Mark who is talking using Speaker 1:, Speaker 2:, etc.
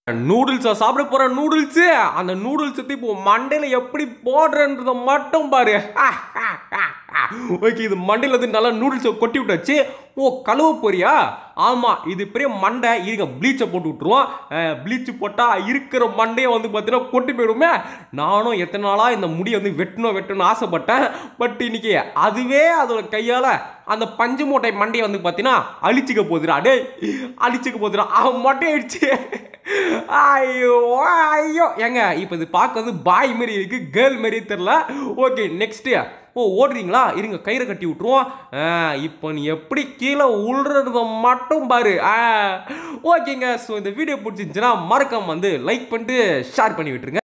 Speaker 1: நூடுல்ஸை சாப்பிட போற நூடுல்ஸ் அந்த நூடுல்ஸ் இப்போ மண்டையில எப்படி போடுறன்றத மட்டும் பாரு ஓகே இது மண்டையில வந்து நல்லா நூடுல்ஸை கொட்டி விட்டாச்சு ஓ கழுவ போறியா ஆமா இது பெரிய மண்டை இருங்க ப்ளீச்சை போட்டு விட்டுருவோம் ப்ளீச் போட்டா இருக்கிற மண்டையை வந்து பார்த்தீங்கன்னா கொட்டி போயிடுமே நானும் எத்தனை நாளா இந்த முடியை வந்து வெட்டணும் வெட்டணும்னு ஆசைப்பட்டேன் பட் இன்னைக்கு அதுவே அதோட கையால அந்த பஞ்சு மூட்டை மண்டையை வந்து பார்த்தீங்கன்னா அழிச்சுக்க போதுடா டேய் அழிச்சுக்க போதுடா அவன் மொட்டை ஆயிடுச்சு ஐயோ ஐயோ ஏங்க இப்போ இது பார்க்க வந்து பாய் மாரி இருக்கு கேர்ள் மாரி தெரில ஓகே நெக்ஸ்ட் ஓ ஓடுறீங்களா இருங்க கயிறை கட்டி விட்ருவோம் ஆ, இப்போ நீ எப்படி கீழே உள்றத மட்டும் பாரு ஆ, ஓகேங்க ஸோ இந்த வீடியோ பிடிச்சிருந்துச்சுன்னா மறக்காம வந்து லைக் பண்ணிட்டு ஷேர் பண்ணி விட்டுருங்க